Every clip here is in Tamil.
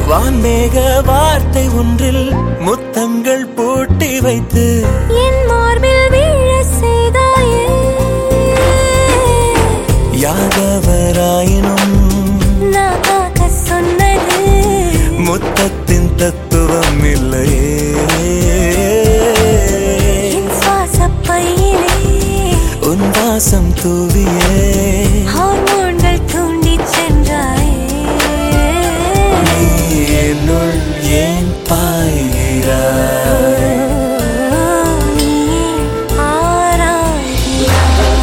வான்மேக வார்த்தை ஒன்றில் முத்தங்கள் பூட்டி வைத்து என் மார்பில் வீழ செய்தாயே யாதவராயினும் நான் காக்க சொன்னது முத்தத்தின் தத்துவம் இல்லையே என் சுவாசப் பையிலே உன் வாசம் தூவியே ஹார்மோன்கள் தூண்டிச் சென்றாயே நீ என்னுள் ஏன் பாய்கிறாய் நீ ஆராய்கிறாய்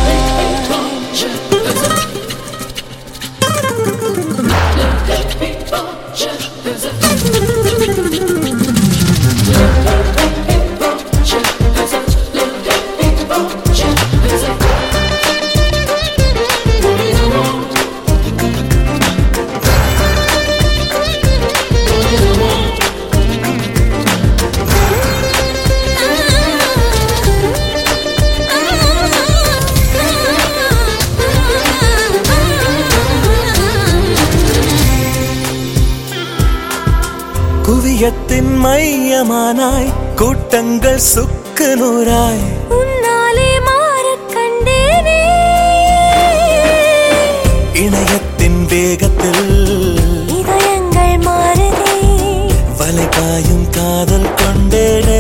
குவியத்தின் மையமானாய் கூட்டங்கள் சுக்கு நூறாய் உன்னாலே மாறக் கண்டேனே இணையத்தின் வேகத்தில் இதயங்கள் மாறுதே வலை பாயும் காதல் கொண்டேனே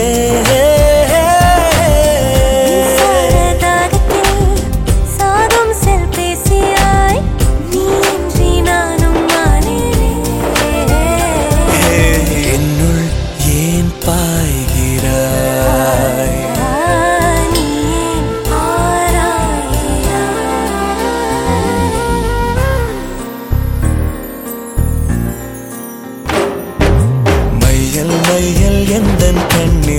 சாரதாகத்தில் சாதும் செல் பேசியாய் நீ இன்றி நானும் மாறினேன் ஹே, என்னுள் ஏன் பாய்கிறாய் நீ ஆராய்கிறாய் மையல் மையல் எந்த கண்ணி